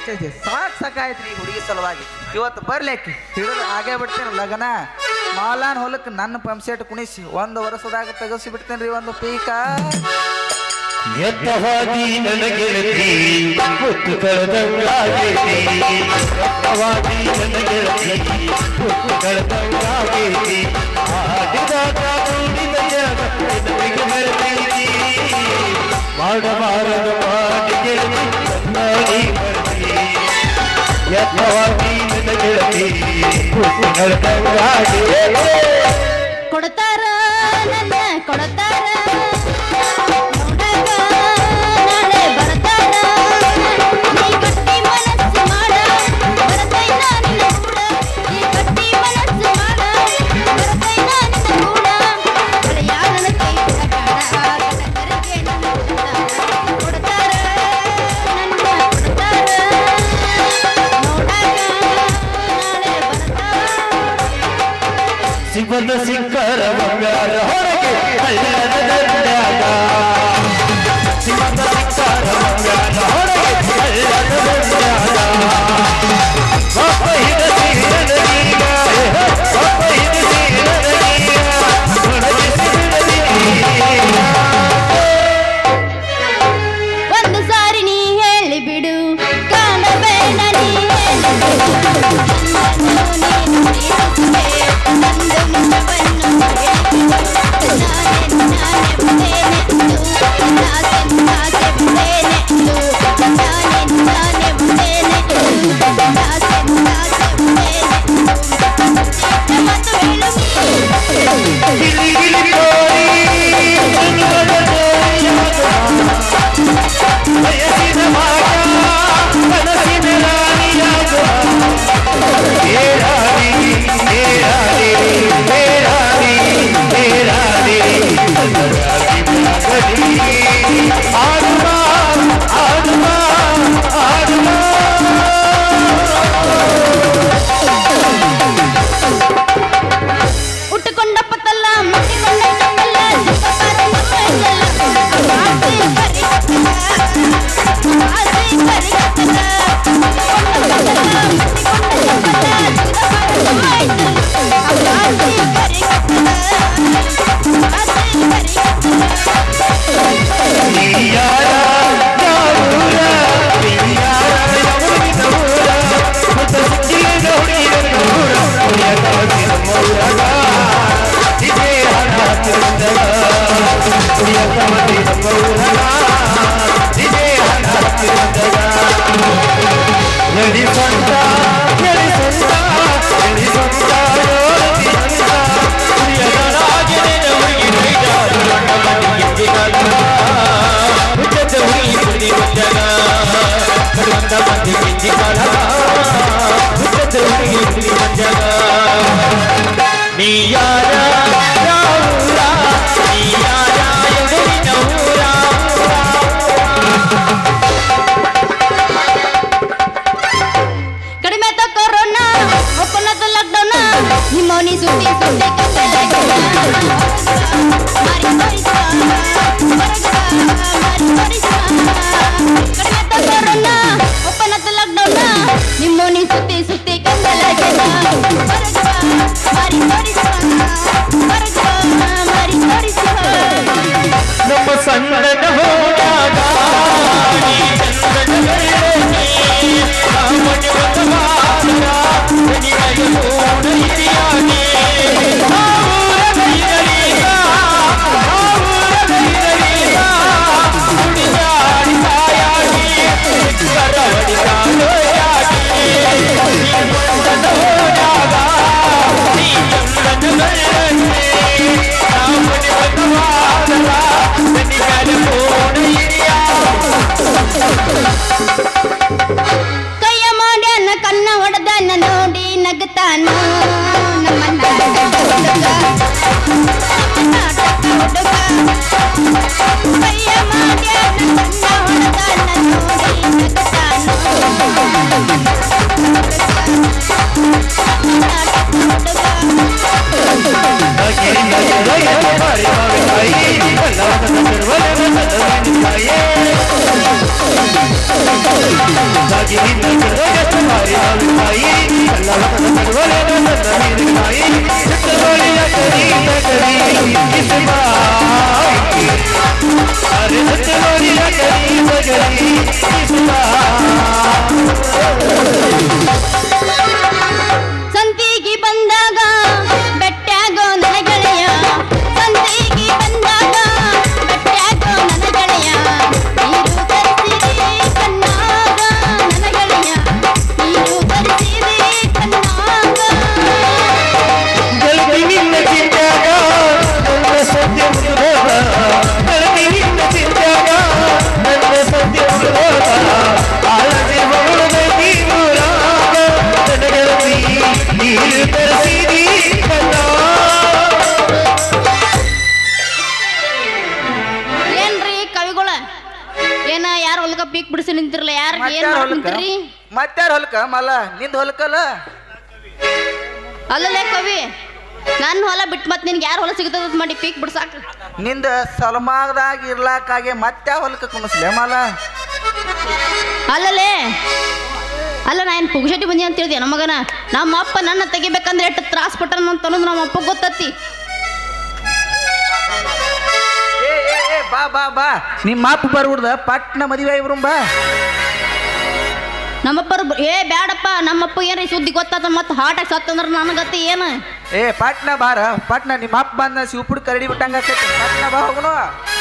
ಐತಿ ಸಾಕ್ ಸಾಕಾಯ್ತ್ರಿ ಈ ಹುಡುಗಿ ಸಲುವಾಗಿ ಇವತ್ತು ಬರ್ಲಿ ಆಕಿ ಹಿಡಿದು ಆಗೇ ಬಿಡ್ತೇನೆ ಲಗನ ಮಾಲಾನ್ ಹೊಲಕ್ಕೆ ನನ್ನ ಪಂಪ್ಸೆಟ್ ಕುಣಿಸಿ ಒಂದು ವರ್ಷದಾಗ ತೆಗಸಿ ಬಿಡ್ತೇನೆ ರೀ ಒಂದು ಪೀಕ ಎತ್ತವಾದಿ ನನಗೆಳತಿ ಮುತ್ತು ಕಳೆದಂಗಾಗೇತಿ ಎತ್ತವಾದಿ ನನಗೆಳತಿ ಮುತ್ತು ಕಳೆದಂಗಾಗೇತಿ ಆಡಿದಾಗ ನುಡಿದ ಜಗ ನಿನಗೆ ಮರೆತೈತಿ ಮಾಡಬಾರದು ಮಾಡಿ ಗೆಳತಿ ಕಣ್ಣಾಡಿ ಬರ್ತಿ ಎತ್ತವಾದಿ ನನಗೆಳತಿ ಮುತ್ತು ಕಳೆದಂಗಾಗೇತಿ ಕೊಡ್ತಾರ ನನ್ನ ಕೊಡ್ತಾರ ನೋಡಾಕ ನಾಳೆ ಬರ್ತಾರ ನೀ ಗಟ್ಟಿ ಮನಸ್ಸು ಮಾಡ ಬರ್ತೈನ ನಿನ್ನ ಕೂಡ ನೀ ಗಟ್ಟಿ ಮನಸ್ಸು ಮಾಡ ಬರ್ತೈನ ನಿನ್ನ ಕೂಡ ಹಳೆಯ ನನ್ನ ಕೈ ಬಿಡಬೇಡ ಕಟಕರಿಗೆ ನನ್ನ ಕೊಡ್ತಾರ ನನ್ನ ಕೊಡ್ತಾರ ನೋಡಾಕ ನಾಳೆ ಬರ್ತಾರ ಶಿವನ ಸಿಕ್ಕರ ಬಂಗಾರ ಹೊರಗೆ ಹಳ್ಳದ ದಂಡ್ಯಾಗ ಶಿವನ ಸಿಕ್ಕರ ಬಂಗಾರ ಹೊರಗೆ ಹಳ್ಳದ ದಂಡ್ಯಾಗ ಪಾಪ ಹಿಡಸಿ ನನಗೀಗ ಪಾಪ ಹಿಡಸಿ ನನಗೀಗ ಒಣಗಿಸಿ ಬಿಡದೀಗ ಒಂದು ಸಾರಿ ನೀ ಹೇಳಿ ಬಿಡು ಕಾಣಬೇಡ ನೀ ಹೇಳಿ ಬಿಡು. ನನ್ನನ್ನು ನೀನು ಪ್ರೀತಿಸುವೆ, ನಂದು ಮುಖವನ್ನು ಹೇಳಿಬಿಡು. ನಾನೇ ನಾನೇ ಬಿಟ್ಟೇನೆ ಎಂದು, ನಾಸೆ ನಾಸೆ ಬಿಟ್ಟೇನೆ ಎಂದು. ನಾನೇ ನಾನೇ ಬಿಟ್ಟೇನೆ ಎಂದು, ನಾಸೆ ನಾಸೆ ಬಿಟ್ಟೇನೆ ಎಂದು. ಮತ್ತು ಹೇಳು ಗಿಲಿ ಗಿಲಿ ಕೋರಿ ಜನ್ಮದ ಜೋಡಿಯಾಗ ಬಯಸಿದ ಭಾಗ ಕನಸಿನ ರಾಣಿಯಾಗ ಹೇರಾಡಿ ಹೇರಾಡಿ ಹೇರಾಡಿ ಹೇರಾಡಿ ಆಡುವ ಆಡುವ ಆಡುವ ಉಟ್ಟುಕೊಂಡ ಪತ್ತಲ್ಲ ಮುಟ್ಟಿಕೊಂಡ ನಮ್ಮಲ್ಲ ಸುಖಪರ ನಮ್ಮಲ್ಲ ಆಸೆ ಕರಿಗತ್ತಲ ಆಸೆ ಕರಿಗತ್ತಲ ಆಸೆ ಕರಿಗತ್ತಲ ಆಸೆ ಕರಿಗತ್ತಲ ನೀಯಾರ ಯಾವೂರ ನೀಯಾರ ಯಾವೂರಿನ ಊರ ಮುತ್ತ ಸುತ್ತಿನ ಹುಡುಗಿಯರ ಊರ ಹುಡುಗ ಕಾಸಿನ ಮೌರಗ ಇದೇ ಹಣ ತಿರುಂದಗ ಹುಡುಗ ಕಾಸಿನ ಮೌರಗ ಇದೇ ಹಣ ತಿರುಂದಗ ಎಳಿ ಸ್ವಂತ ಎಳಿ ಸ್ವಂತ ಎಳಿ ಸ್ವಂತ ಯೋರತಿ ಅಂತ ಹುಡುಗರಾಗಿ ನಿನ್ನ ಹುಡುಗಿ ನೈಜ ದೊಡ್ಡ ಮನೆ ಗಿಟ್ಟಿಗಲ್ಲ ಹುಚ್ಚದ ಹುಡುಗಿ ಕುಡಿ ಮುಂಜಗ ಕಡುವಂತ ಮಂದಿ ಗಿಟ್ಟಿಗಳ ಹುಚ್ಚದ ಹುಡುಗಿ ಕುಡಿ ಮುಂಜಗ ನೀ ಯಾರ ಯಾವೂರ ನೀ ಯಾರ ಎದುರಿನ ಊರ ಕಡಿಮೆ ತ ಕೊರೋನಾ ಒಪ್ಪನದ ಲಾಕ್ಡೌನ್ ನಿಮ್ಮೋನಿ ಸುದ್ದಿ ಸುದ್ದಿ ಕತ್ತಲಾಗಿಲ್ಲ ಮಾರಿ ತೋರಿಸ ಮಾರಿ ತೋರಿಸ ಕಡಿಮೆ ತ ಕೊರೋನಾ ಒಪ್ಪನದ ಲಾಕ್ಡೌನ್ ನಿಮ್ಮೋನಿ ಸುದ್ದಿ ಸುದ್ದಿ ಕತ್ತಲಾಗಿಲ್ಲ ಮಾರಿ ತೋರಿಸ ಮಾರಿ ತೋರಿಸ ನಮ್ಮ ಸಣ್ಣನ ಹೋದಾಗ ನೀ ಚಂದನ ಬೆಳ್ಳಿ ಕಾಮಣಿ ಒಂದು ಮಾತ್ರ ನಿನಗೆ ಕೂಡ ಹಿರಿಯಾಗಿ ಆ ಊರದ ಹಿರಿಯ, ಆ ಊರದ ಹಿರಿಯ, ಕುಣಿದಾಡಿ ತಾಯಾಗಿ ಕರವಡಿ ಕಾಲೋಯಾಗಿ ನೀ ಚಂದನ ಹೋದಾಗ ನೀ ಚಂದನ ಬೆಳ್ಳಿ ಕಾಮಣಿ ಒಂದು ಮಾತ್ರ ನಿನಗೆ ಕೂಡ ಜಗತ್ತು ಮಾರಿ ತಾಯಿ ಕಲ್ಲವನ ನಡುವಲೆನ ನನ್ನ ನೀರಿನ ತಾಯಿ ಚಿತ್ರದೊಳಿಯ ಕರಿ ಕರಿ ಇಸುಬಾ ಅರೆ ಚಿತ್ರದೊಳಿಯ ಕರಿ ಕರಿ ಇಸುಬಾ ಸಂತಿಗೆ ಬಂದಾಗ ಬೆಟ್ಟಾಗೋ ನನ್ನ ಗೆಳೆಯ ಸಂತಿಗೆ ಬಂದಾಗ ಬೆಟ್ಟಾಗೋ ನನ್ನ ಗೆಳೆಯ ನೀರು ತರಿಸಿದೆ ಕಣ್ಣಾಗ ನನ್ನ ಗೆಳೆಯ ನೀರು ತರಿಸಿದೆ ಕಣ್ಣಾಗ ಗೆಳತಿ ನಿನ್ನ ಚಿಂತ್ಯಾಗ ನನ್ನ ಸತ್ಯ ಮುಗಿದೋದ ಗೆಳತಿ ನಿನ್ನ ಚಿಂತ್ಯಾಗ ನನ್ನ ಸತ್ಯ ಮುಗಿದೋದ ಆಳದೆ ಹೊರದ ನೀರಾಗ ನನ್ನ ಗೆಳತಿ ನೀರು ತರಿಸಿದಿ ಕಣ್ಣ ಏನ್ರಿ ಕವಿಗಳ ಏನ ಯಾರು ಹೊಲ್ಕ ಪೀಕ್ ಬಿಡಿಸಿ ನಿಂತಿರಲ್ಲ ಯಾರು ಏನ್ ಮತ್ತಾರ ಹೊಲಕ್ಕ ಮಾಡ್ಕೊಂತೀರಿ ಮತ್ತಾರ ಹೊಲಕ್ಕ ಮಲ್ಲ ನಿಂದ ಹೊಲಕ್ಕಲ್ಲ ಅಲ್ಲಲ್ಲೇ ಕವಿ ನನ್ನ ಹೊಲ ಬಿಟ್ಟು ಮತ್ತೆ ನಿನ್ಗೆ ಯಾರು ಹೊಲ ಸಿಗ್ತದ ಅಂತ ಮಾಡಿ ಪೀಕ್ ಬಿಡ್ಸಾಕ ನಿಂದ ಸಲ್ಮಾಗದಾಗ ಇರ್ಲಾಕಾಗೆ ಮತ್ತೆ ಹೊಲಕ್ಕ ಕುಣಿಸ್ಲೆ ಮಲ್ಲ ಅಲ್ಲಲೇ ಅಲ್ಲ ನಾ ಏನು ಪುಗ್ಶೆಟ್ಟಿ ಬಂದಿ ಅಂತ ಹೇಳಿದೆ ನಮ್ಮ ಮಗನ ನಮ್ಮ ಅಪ್ಪ ನನ್ನ ತೆಗಿಬೇಕಂದ್ರೆ ಎಷ್ಟು ತ್ರಾಸ ಪಟ್ಟನ ಅಂತ ಅನ್ನೋದು ನಮ್ಮ ಅಪ್ಪ ಗೊತ್ತತ್ತಿ ಏ ಏ ಏ ಬಾ ಬಾ ಬಾ ನಿಮ್ಮ ಅಪ್ಪ ಬರ್ಬಿಡ್ದ ಪಟ್ನ ಮದುವೆ ಇಬ್ರು ಬಾ ನಮ್ಮಪ್ಪರು ಬ- ಏ ಬ್ಯಾಡಪ್ಪ ನಮ್ಮಪ್ಪ ಏನ್ರಿ ಸುದ್ದಿ ಗೊತ್ತಾತ ಮತ್ತೆ ಹಾರ್ಟ್ ಅಟ್ಯಾಕ್ ಸತ್ತಂದ್ರೆ ನನಗತ್ತೆ ಏನು ಏ ಪಟ್ನ ಬಾರ ಪಟ್ನ ನಿಮ್ಮ ಅಪ್ಪ ಬಂದ ಶಿವಪುಡ್ ಕರಡಿ ಬಿಟ್ಟಂಗ ಆಕೈತಿ ಪಟ್ನ ಬಾ ಹೋಗುನು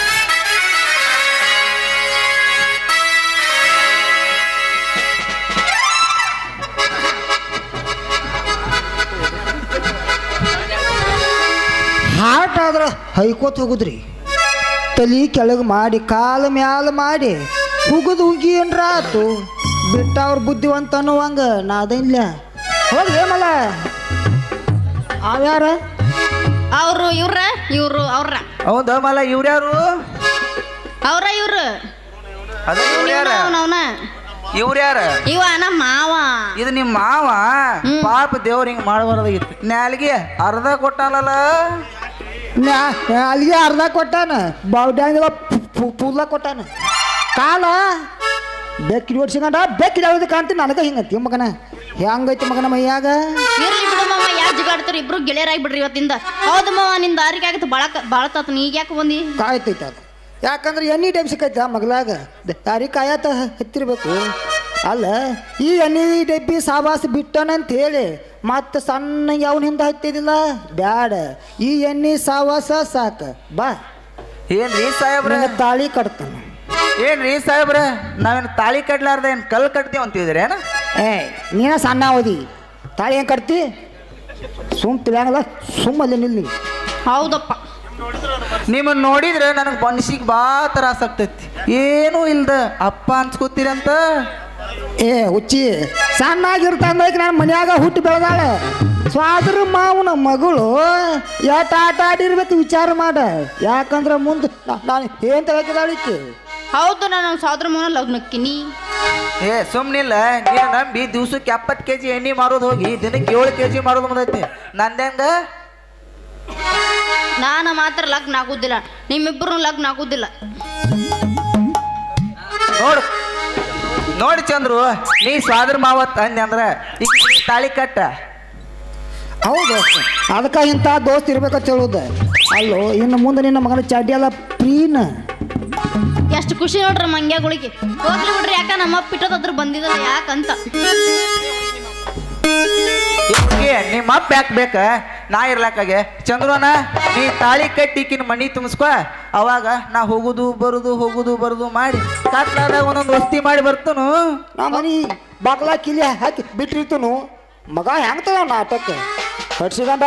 ಹಾಟ್ ಆದ್ರೆ ಹೈಕೋತ್ ಹೋಗುದ್ರಿ ತಲಿ ಕೆಳಗೆ ಮಾಡಿ ಕಾಲ ಮ್ಯಾಲ ಮಾಡಿ ಹುಗುದು ಹುಗಿ ಏನ್ರ ಆತು ಬಿಟ್ಟ ಅವ್ರ ಬುದ್ಧಿವಂತ ಅನ್ನುವಂಗ ನಾ ಅದಿಲ್ಲ ಹೋಗಿ ಮಲ್ಲ ಅವ್ಯಾರ ಅವರು ಇವ್ರ ಇವ್ರು ಅವ್ರ ಹೌದ ಮಲ್ಲ ಇವ್ರ್ಯಾರು ಅವ್ರ ಇವ್ರು ಅದ ಇವ್ರ್ಯಾರ ಅವನವನ ಇವ್ರ್ಯಾರ ಇವ ನಮ್ಮ ಮಾವ ಇದು ನಿಮ್ಮ ಮಾವ ಹ್ಮ್. ಪಾಪ ದೇವ್ರ ಹಿಂಗ್ ಮಾಡಬಾರ್ದಾಗಿತ್ತು ನಾಲ್ಗೆ ಅರ್ಧ ಕೊಟ್ಟಾನಲ್ಲ ಅಲ್ಲಿಗೆ ಅರ್ಧ ಕೊಟ್ಟಾನ ಬೌಡ್ಯಾಂಗ ಪೂಲ ಕೊಟ್ಟಾನ ಕಾಲ ಬೆಕ್ಕಿನ ಓಡ್ಸಿಕೊಂಡ ಬೆಕ್ಕಿನ ಯಾವ್ದು ಕಾಣ್ತೀನಿ ನನಗೆ ಹಿಂಗತಿ ಮಗನ ಹೆಂಗೈತಿ ಮಗನ ಮೈಯಾಗ ಇರ್ಲಿ ಬಿಡು ಮಾವ ಯಾರು ಜಿಗಾಡ್ತಾರ ಇಬ್ರು ಗೆಳೆಯರಾಗಿ ಬಿಡ್ರಿ ಇವತ್ತಿಂದ ಹೌದು ಮಾವ ನಿನ್ ದಾರಿಗೆ ಆಗತ್ತೆ ಬಾಳ ಬಾಳತಾತ ನೀ ಯಾಕೆ ಬಂದಿ ಕಾಯ್ತೈತೆ ಅದು ಯಾಕಂದ್ರೆ ಎಣ್ಣೆ ಟೈಮ್ ಸಿಕ್ಕೈತೆ ಮಗಲಾಗ ದಾರಿ ಕಾಯತ ಹತ್ತಿರ್ಬೇಕು ಅಲ್ಲ ಈ ಎಣ್ಣೆ ಡಬ್ಬಿ ಸಾವಾಸ ಬಿಟ್ಟನಂತ ಹೇಳಿ ಮತ್ತೆ ಸಣ್ಣ ಯಾವನ ಹಿಂದೆ ಹತ್ತಿದಿಲ್ಲ ಬ್ಯಾಡ ಈ ಎಣ್ಣೆ ಸಾವಾಸ ಸಾಕ ಬಾ ಏನ್ರಿ ಸಾಹೇಬ್ರ ನಿನ್ನ ತಾಳಿ ಕಟ್ತಾನೆ ಏನ್ರಿ ಸಾಹೇಬ್ರ ನಾವೇನು ತಾಳಿ ಕಟ್ಲಾರ್ದ ಏನ್ ಕಲ್ ಕಟ್ತೀವಿ ಅಂತಿದ್ರಿ ಏನ ಏ ನೀನ ಸಣ್ಣ ಓದಿ ತಾಳಿ ಹೆಂಗೆ ಕಟ್ತಿ ಸುಮ್ ತಿಳಿಯಂಗಲ್ಲ ಸುಮ್ಮಲ್ಲಿ ನಿಲ್ಲಿ ಹೌದಪ್ಪ ನಿಮ್ಮನ್ನ ನೋಡಿದ್ರೆ ನನಗೆ ಮನ್ಸಿಗೆ ಬಾ ತ್ರಾಸ ಆಗ್ತೈತಿ ಏನೂ ಇಲ್ದ ಅಪ್ಪ ಅನ್ಸ್ಕೊತೀರಂತ ಏ ಹುಚ್ಚಿ ಸಣ್ಣಾಗಿರ್ತಂದಕ್ಕೆ ನಾನು ಮನ್ಯಾಗ ಹುಟ್ಟಿ ಬೆಳೆದಾಳ ಸ್ವಾದ್ರ ಮಾವನ ಮಗಳು ಎಟ್ ಆಟ ಆಡಿರ್ಬೇಕು ವಿಚಾರ ಮಾಡ ಯಾಕಂದ್ರೆ ಮುಂದೆ ನಾನು ಏನ್ ತಗೋದಾಳಿಕ್ಕೆ ಹೌದು ನಾನು ಸೋದರ ಮನ ಲಗ್ನಕ್ಕಿನಿ ಏ ಸುಮ್ನಿಲ್ಲ ನೀನು ನಂಬಿ ದಿವ್ಸಕ್ಕೆ ಎಪ್ಪತ್ತು ಕೆ ಜಿ ಎಣ್ಣೆ ಮಾರೋದು ಹೋಗಿ ದಿನಕ್ಕೆ ಏಳು ಕೆ ಜಿ ಮಾರೋದು ಬಂದೈತಿ ನಂದೆಂಗ ನಾನು ಮಾತ್ರ ಲಗ್ನ ಆಗುದಿಲ್ಲ ನಿಮ್ಮಿಬ್ಬರು ಲಗ್ನ ಆಗುದಿಲ್ಲ ನೋಡು ನೋಡಿ ಚಂದ್ರು ನೀ ಸ್ವಾದ್ರ ಮಾವತ್ ಅಂದೆ ಅಂದ್ರ ಈಗ ನೀ ತಾಳಿ ಕಟ್ಟ ಹೌದು ಅದಕ್ಕೆ ಇಂಥ ದೋಸ್ತ್ ಇರ್ಬೇಕಂತ ಹೇಳುದು ಅಲ್ಲೋ ಇನ್ನು ಮುಂದೆ ನಿನ್ನ ಮಗನ ಚಡ್ಡಿ ಎಲ್ಲ ಪ್ರೀನ ಎಷ್ಟು ಖುಷಿ ನೋಡ್ರಿ ಮಂಗ್ಯಗಳಿಗೆ ಹೋಗ್ಲಿ ಬಿಡ್ರಿ ಯಾಕ ನಮ್ಮ ಅಪ್ಪ ಇಟ್ಟೋದ್ರ ಬಂದಿದ್ದಲ್ಲ ಯಾಕಂತ ಇವ್ರಿಗೆ ನಿಮ್ಮ ಅಪ್ಪ ಯಾಕೆ ಬೇಕ ನಾ ಇರ್ಲಾಕಾಗೆ ಚಂದ್ರನ ನೀ ತಾಳಿ ಕಟ್ಟಿ ಈಕಿನ ಮನಿ ತುಂಬಿಸ್ಕೊ ಅವಾಗ ನಾ ಹೋಗುದು ಬರುದು ಹೋಗುದು ಬರುದು ಮಾಡಿ ಕತ್ಲಾದಾಗ ಒಂದೊಂದು ವಸ್ತಿ ಮಾಡಿ ಬರ್ತನು ನಾ ಮನಿ ಬಾಗ್ಲ ಕಿಲಿ ಹಾಕಿ ಬಿಟ್ಟಿರ್ತನು ಮಗ ಹೆಂಗ್ ತಗ ನಾಟಕ ಕಟ್ಸಿದಂಡ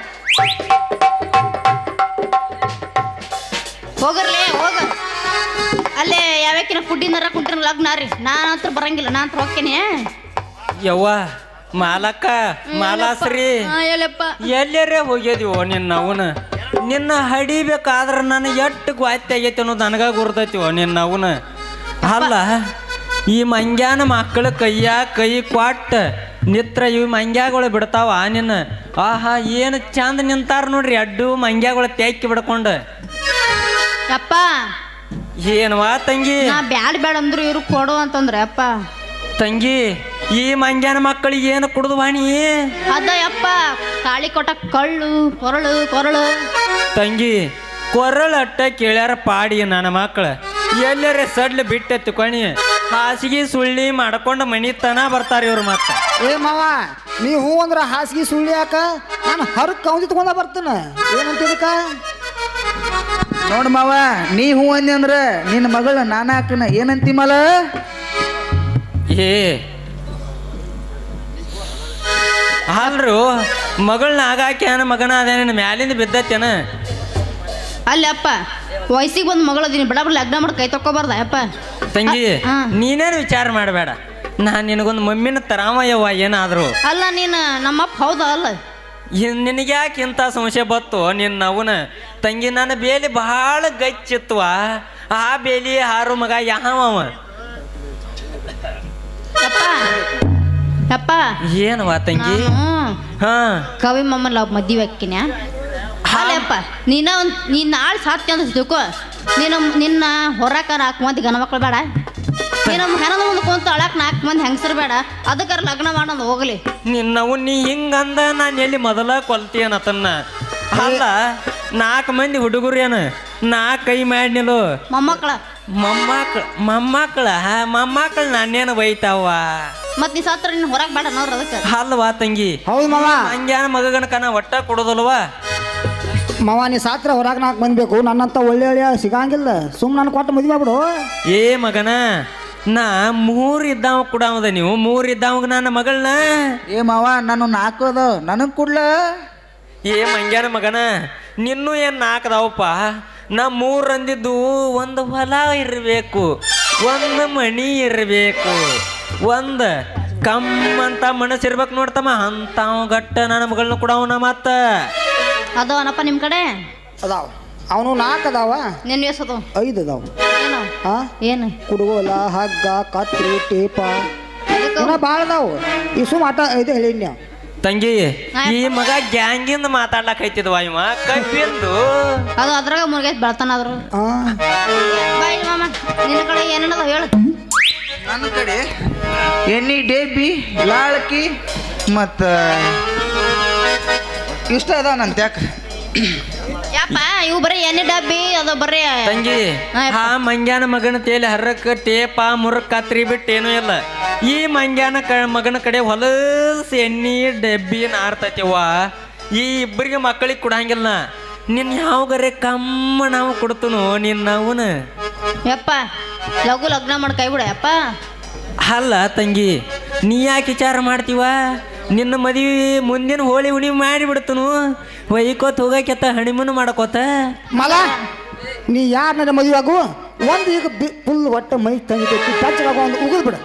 ಹೋಗರ್ಲೆ ಹೋಗ ಅಲ್ಲೇ ಯಾವ್ಯಾಕಿನ ಫುಡ್ಡಿನಾರ ಕುಂಟ್ರ ಲಗ್ನ ರೀ ನಾನು ಹತ್ರ ಬರಂಗಿಲ್ಲ ನಾ ಹತ್ರ ಹೋಗ್ತೇನೆ ಯವ್ವ ಮಾಲಕ್ಕ ಮಾಲಾಸ್ರಿ ಹೇಳಪ್ಪ ಎಲ್ಲರೇ ಹೋಗ್ಯದಿವೋ ನಿನ್ನ ಅವನ ನಿನ್ನ ಹಡಿಬೇಕಾದ್ರೆ ನನಗೆ ಎಷ್ಟು ಗ್ವಾತ್ಯ ಆಗೈತೆ ಅನ್ನೋದು ನನಗ ಗುರ್ತೈತಿವೋ ನಿನ್ನ ಅವನ ಅಲ್ಲ ಈ ಮಂಗ್ಯಾನ ಮಕ್ಕಳ ಕೈಯ ಕೈ ಕ್ವಾಟ್ ನಿತ್ರ ಇವು ಮಂಗ್ಯಾಗಳು ಬಿಡ್ತಾವ ನಿನ್ನ ಆಹಾ ಏನು ಚಂದ ನಿಂತಾರ ನೋಡ್ರಿ ಅಡ್ಡು ಮಂಗ್ಯಾಗಳು ತೆಕ್ಕಿ ಬಿಡ್ಕೊಂಡು ಯಪ್ಪ ಏನು ವಾ ತಂಗಿ ನಾ ಬ್ಯಾಡ ಬ್ಯಾಡ ಅಂದ್ರು ಇವ್ರು ಕೊಡು ಅಂತಂದ್ರೆ ಅಪ್ಪ ತಂಗಿ ಈ ಮಂಗ್ಯಾನ ಮಕ್ಕಳಿಗೆ ಏನು ಕುಡ್ದು ಬಾಣಿ ಅದ ಯಪ್ಪ ತಾಳಿ ಕೊಟ್ಟ ಕಳ್ಳು ಕೊರಳು ಕೊರಳು ತಂಗಿ ಕೊರಳಟ್ಟ ಕೇಳ್ಯಾರ ಪಾಡಿ ನನ್ನ ಮಕ್ಕಳು ಎಲ್ಲರೇ ಸಡ್ಲು ಬಿಟ್ಟೆತ್ತು ಕೊಣಿ ಹಾಸಿಗೆ ಸುಳ್ಳಿ ಮಾಡ್ಕೊಂಡು ಮನಿತನ ಬರ್ತಾರೆ ಇವ್ರು ಮತ್ತೆ ಏ ಮಾವ ನೀ ಹೂ ಅಂದ್ರ ಹಾಸಿಗೆ ಸುಳ್ಳಿ ಯಾಕ ನಾನು ಹರಕ್ ಕೌಂದಿ ತಗೊಂಡ ಬರ್ತಾನ ಏನಂತ ಇದಕ್ಕ ನೋಡ್ ಮಾವ ನೀ ಹೂ ಅಂದಿ ಅಂದ್ರ ನಿನ್ನ ಮಗಳ ನಾನ ಹಾಕನ ಏನಂತಿ ಮಲ ಏ ಅಲ್ರು ಮಗಳನ್ನ ಆಗಾಕ್ಯಾನ ಮಗನ ಅದೇನ ಮ್ಯಾಲಿಂದ ಬಿದ್ದತ್ತೇನ ಅಲ್ಲಿ ಅಪ್ಪ ವಯಸ್ಸಿಗೆ ಬಂದು ಮಗಳದೀನಿ ಬಡ ಬಡ ಲಗ್ನ ಮಾಡಿ ಕೈ ತಕ್ಕೋಬಾರ್ದ ಅಪ್ಪ ತಂಗಿ ಹಾ. ನೀನೇನು ವಿಚಾರ ಮಾಡಬೇಡ ನಾನು ನಿನಗೊಂದು ಮಮ್ಮಿನ ತರಾಮಯ್ಯವ್ವ ಏನಾದ್ರು ಅಲ್ಲ ನೀನು ನಮ್ಮಪ್ಪ ಹೌದಾ ಅಲ್ಲ ನಿನಗೆ ಯಾಕೆ ಇಂಥ ಸಂಶಯ ಬತ್ತು ನಿನ್ನ ಅವನ ತಂಗಿ ನನ್ನ ಬೇಲಿ ಬಹಳ ಗಚ್ಚಿತ್ವ ಆ ಬೇಲಿ ಹಾರು ಮಗ ಯಾವವ ಯಪ್ಪ ಯಪ್ಪ ಏನವ ತಂಗಿ ನಾನು ಹಾ ಕವಿ ಮಮ್ಮ ಲವ್ ಮದ್ವೆ ಹಾಕಿನ ಅಲ್ಲಪ್ಪ ನೀನ ಒಂದು ನೀನು ನಾಳೆ ಸಾತ್ಯ ಅಂತ ತಿಳ್ಕೊ ನೀನು ನಿನ್ನ ಹೊರಕ ನಾಲ್ಕು ಮಂದಿ ಗಣ ಮಕ್ಳು ಬೇಡ ನೀನು ಹೆಣದ ಮುಂದೆ ಕುಂತು ಅಳಕ್ ನಾಲ್ಕು ಮಂದಿ ಹೆಂಗಸರು ಬೇಡ ಅದಕ್ಕಾರ ಲಗ್ನ ಮಾಡೋದು ಹೋಗ್ಲಿ ನಿನ್ನವು ನೀ ಹಿಂಗಂದ ನಾನು ಎಲ್ಲಿ ಮೊದಲ ಕೊಲ್ತೀಯನತನ್ನ ಅಲ್ಲ ನಾಲ್ಕು ಮಂದಿ ಹುಡುಗರು ಏನು ನಾ ಕೈ ಮಾಡಿನಿಲು ಮೊಮ್ಮಕ್ಕಳ ಮೊಮ್ಮಕ್ಳು ಮೊಮ್ಮಕ್ಳ ಮೊಮ್ಮಕ್ಳು ನಾನೇನು ಬೈತಾವ ಮತ್ತು ನೀ ಸತ್ರ ನೀನು ಹೊರಗೆ ಬೇಡ ನೋಡ್ರಿ ಅದಕ್ಕೆ ಅಲ್ವಾ ತಂಗಿ ಹೌದು ಮಾವ ಹಂಗ್ಯಾನ ಮಗಗನಕನ ಒಟ್ಟ ಕೊಡೋದಲ್ವಾ ಮಾವ ನೀ ಸಾತ್ರ ಹೊರಗೆ ನಾಲ್ಕು ಬಂದ್ಬೇಕು ನನ್ನಂತ ಒಳ್ಳೆ ಒಳ್ಳೆ ಸಿಗಂಗಿಲ್ಲ ಸುಮ್ ನಾನು ಕೊಟ್ಟು ಮದುವೆ ಬಿಡು ಏ ಮಗನ ನಾ ಮೂರ್ ಇದ್ದಾವ ಕೊಡಾವದ ನೀವು ಮೂರ್ ಇದ್ದಾವಾಗ ನನ್ನ ಮಗಳನ್ನ ಏ ಮಾವ ನಾನು ನಾಲ್ಕು ಅದ ನನಗ್ ಕೊಡ್ಲ ಏ ಮಂಗ್ಯಾನ ಮಗನ ನಿನ್ನೂ ಏನ್ ನಾಲ್ಕದಾವಪ್ಪ ನಾ ಮೂರ್ ಅಂದಿದ್ದು ಒಂದು ಹೊಲ ಇರಬೇಕು ಒಂದು ಮಣಿ ಇರಬೇಕು ಒಂದು ಕಮ್ಮಂತ ಮನಸ್ಸಿರ್ಬೇಕು ನೋಡ್ತಮ್ಮ ಅಂತಾವ್ ಗಟ್ಟ ನನ್ನ ಮಗಳನ್ನ ಕೊಡವನ ಮತ್ತ ಅದವನಪ್ಪ ನಿಮ್ಮ ಕಡೆ ಅದಾವ ಅವನು ನಾಲ್ಕು ಅದಾವ ನಿನ್ನ ಎಸದು ಐದು ಅದಾವ ಏನು ಹಾ ಏನು ಕುಡುಗೋಲ ಹಗ್ಗ ಕತ್ರಿ ಟೇಪ ಅದಕ್ಕೆ ಇನ್ನ ಭಾಳ ಅದಾವು ಈ ಸುಮ್ ಆಟ ಇದು ಹೇಳಿನಿ ನಾವು ತಂಗಿ ಈ ಮಗ ಗ್ಯಾಂಗಿಂದ ಮಾತಾಡ್ಲಕೈತಿದ್ವ ಇವ ಕಬ್ಬಿಂದು ಅದು ಅದ್ರಾಗ ಮುರುಗೈತೆ ಬೆಳ್ತಾನ ಅದ್ರ ಆ ಬಾಯ್ ಮಾಮ ನಿನ್ನ ಕಡೆ ಏನೇನದ ಹೇಳು ನನ್ನ ಕಡೆ ಎಣ್ಣೆ ಡೇಬಿ ಲಾಳಕಿ ಮತ್ತ ಇಷ್ಟ ಅದಾವ ನನ್ನ ತ್ಯಾಕ ಯಪ್ಪ ಇವು ಬರೀ ಎಣ್ಣೆ ಡಬ್ಬಿ ಅದು ಬರೀ ತಂಗಿ ಹಾ, ಯಪ್ಪ. ಆ ಮಂಗ್ಯಾನ ಮಗನ ತೇಲಿ ಹರ್ರಕ್ಕ ಟೇಪ ಮುರುಕ್ ಕತ್ರಿ ಬಿಟ್ಟು ಏನೂ ಇಲ್ಲ ಈ ಮಂಗ್ಯಾನ ಕ ಮಗನ ಕಡೆ ಹೊಲಸ್ ಎಣ್ಣಿ ಡಬ್ಬಿ ನಾರ್ತೈತಿವ ಈ ಇಬ್ಬರಿಗೆ ಮಕ್ಕಳಿಗೆ ಕೊಡಂಗಿಲ್ಲ ನಿನ್ ಯಾವಾಗರೆ ಕಮ್ಮ ನಾವು ಕೊಡ್ತನು ನಿನ್ನ ಅವನ ಯಪ್ಪ ಲಘು ಲಗ್ನ ಮಾಡಿ ಕೈ ಬಿಡ ಯಪ್ಪ ಅಲ್ಲ ತಂಗಿ ನೀ ಯಾಕೆ ವಿಚಾರ ಮಾಡ್ತೀವ ನಿನ್ನ ಮದುವೆ ಮುಂದಿನ ಹೋಳಿ ಹುಣಿ ಮಾಡಿಬಿಡ್ತನು ಒಯ್ಕೋತ್ ಹೋಗಕ್ಕೆತ್ತ ಹಣಿಮೂನು ಮಾಡಕೋತ ಮಲ ನೀ ಯಾರನ್ನ ಮದುವೆ ಆಗು ಒಂದು ಈಗ ಫುಲ್ ಒಟ್ಟ ಮೈ ತಂಗಿತೈತಿ ಟಚ್ಗಾಗೋ ಒಂದು ಉಗಿದ್ ಬಿಡ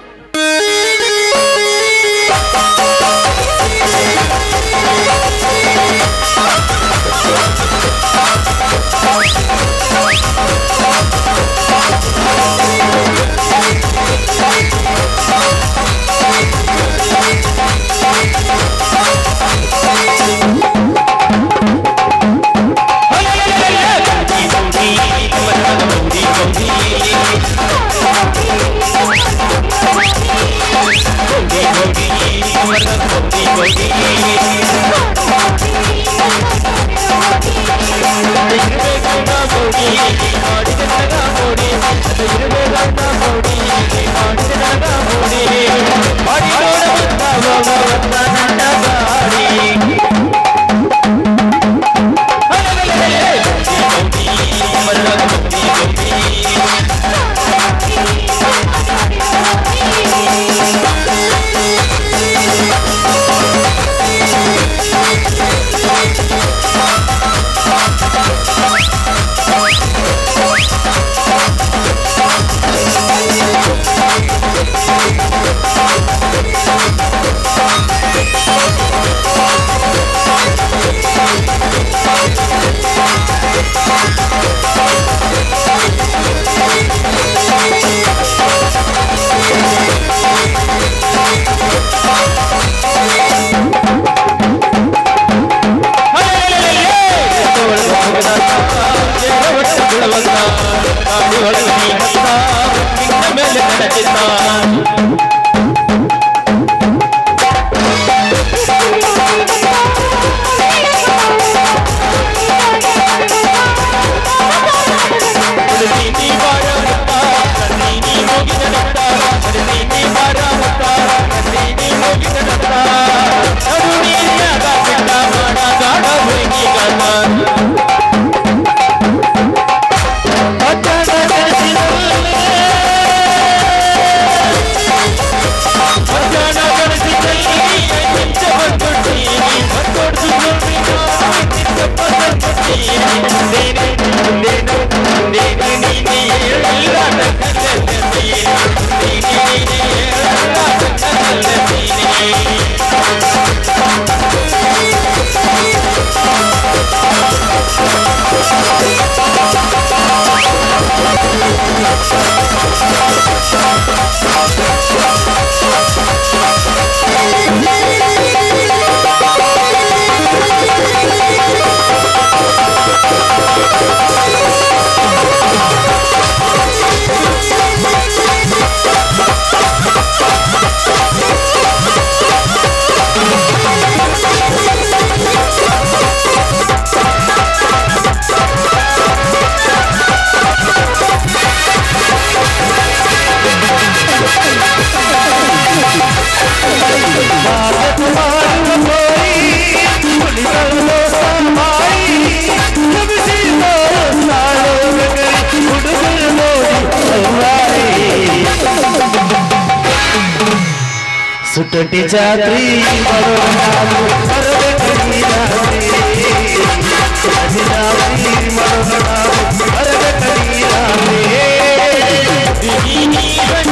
ಸುಟ್ಟಟಿ ಜಾತ್ರಿ ಮಾಡೋಣ ನಾವು, ಬರದೆ ಕಡಿ ರಾತ್ರಿ. ಸುಟ್ಟಟಿ ಜಾತ್ರಿ ಮಾಡೋಣ ನಾವು, ಬರದೆ ಕಡಿ ರಾತ್ರಿ.